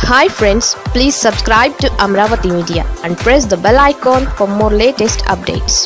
hi friends please subscribe to Amaravati media and press the bell icon for more latest updates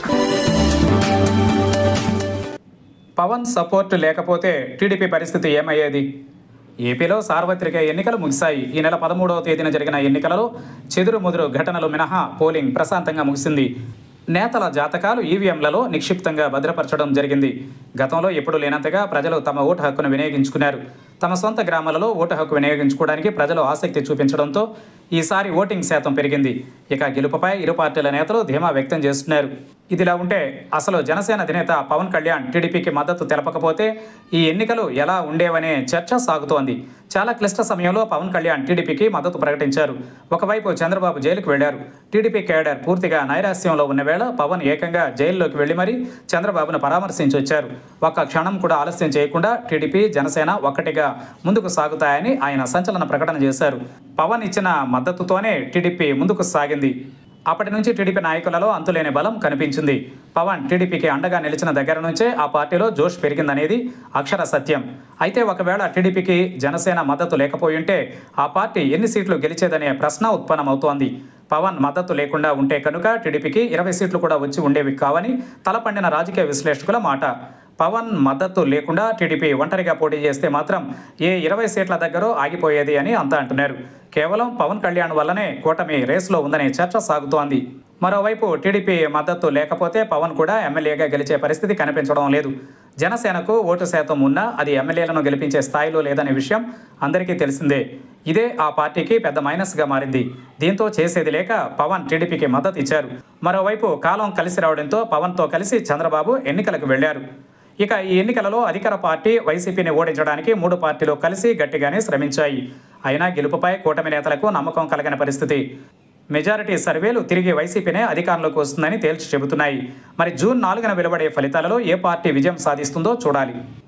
Pawan support లేకపోతే TDP పరిస్థితి ఏమయ్యేది ఏపీలో సార్వత్రిక ఎన్నికలు ముగిశాయి ఈ నెల పదమూడవ తేదీన జరిగిన ఎన్నికలలో చెదురు ముదురు ఘటనలు మినహా పోలింగ్ ప్రశాంతంగా ముగిసింది నేతల జాతకాలు ఈవీఎంలలో నిక్షిప్తంగా భద్రపరచడం జరిగింది గతంలో ఎప్పుడు లేనంతగా ప్రజలు తమ ఓటు హక్కును వినియోగించుకున్నారు తమ సొంత గ్రామాలలో ఓటు హక్కు వినియోగించుకోవడానికి ప్రజలు ఆసక్తి చూపించడంతో ఈసారి ఓటింగ్ శాతం పెరిగింది ఇక గెలుపుపై ఇరు పార్టీల నేతలు ధీమా వ్యక్తం చేస్తున్నారు ఇదిలా ఉంటే అసలు జనసేన అధినేత పవన్ కళ్యాణ్ టీడీపీకి మద్దతు తెలపకపోతే ఈ ఎన్నికలు ఎలా ఉండేవనే చర్చ సాగుతోంది చాలా క్లిష్ట సమయంలో పవన్ కళ్యాణ్ టీడీపీకి మద్దతు ప్రకటించారు ఒకవైపు చంద్రబాబు జైలుకు వెళ్లారు టీడీపీ కేడర్ పూర్తిగా నైరాస్యంలో ఉన్న వేళ పవన్ ఏకంగా జైల్లోకి వెళ్లి మరీ చంద్రబాబును పరామర్శించి వచ్చారు ఒక్క క్షణం కూడా ఆలస్యం చేయకుండా టీడీపీ జనసేన ఒక్కటిగా ముందుకు సాగుతాయని ఆయన సంచలన ప్రకటన చేశారు పవన్ ఇచ్చిన మద్దతుతోనే టీడీపీ ముందుకు సాగింది అప్పటి నుంచి టీడీపీ నాయకులలో అంతులేని బలం కనిపించింది పవన్ టీడీపీకి అండగా నిలిచిన దగ్గర నుంచే ఆ పార్టీలో జోష్ పెరిగిందనేది అక్షర సత్యం అయితే ఒకవేళ టీడీపీకి జనసేన మద్దతు లేకపోయింటే ఆ పార్టీ ఎన్ని సీట్లు గెలిచేదనే ప్రశ్న ఉత్పన్నమవుతోంది పవన్ మద్దతు లేకుండా ఉంటే కనుక టీడీపీకి ఇరవై సీట్లు కూడా వచ్చి ఉండేవి కావని తలపండిన రాజకీయ విశ్లేషకుల మాట పవన్ మద్దతు లేకుండా టీడీపీ ఒంటరిగా పోటీ చేస్తే మాత్రం ఏ ఇరవై సీట్ల దగ్గర ఆగిపోయేది అని అంతా అంటున్నారు కేవలం పవన్ కళ్యాణ్ వల్లనే కూటమి రేసులో ఉందనే చర్చ సాగుతోంది మరోవైపు టీడీపీ మద్దతు లేకపోతే పవన్ కూడా ఎమ్మెల్యేగా గెలిచే పరిస్థితి కనిపించడం లేదు జనసేనకు ఓటు శాతం ఉన్నా అది ఎమ్మెల్యేలను గెలిపించే స్థాయిలో లేదనే విషయం అందరికీ తెలిసిందే ఇదే ఆ పార్టీకి పెద్ద మైనస్గా మారింది దీంతో చేసేది లేక పవన్ టీడీపీకి మద్దతు ఇచ్చారు మరోవైపు కాలం కలిసి రావడంతో పవన్తో కలిసి చంద్రబాబు ఎన్నికలకు వెళ్లారు ఇక ఈ ఎన్నికలలో అధికార పార్టీ వైసీపీని ఓడించడానికి మూడు పార్టీలు కలిసి గట్టిగానే శ్రమించాయి అయినా గెలుపుపై కూటమి నేతలకు నమ్మకం కలగని పరిస్థితి మెజారిటీ సర్వేలు తిరిగి వైసీపీనే అధికారంలోకి వస్తుందని తేల్చి చెబుతున్నాయి మరి జూన్ నాలుగున వెలువడే ఫలితాలలో ఏ పార్టీ విజయం సాధిస్తుందో చూడాలి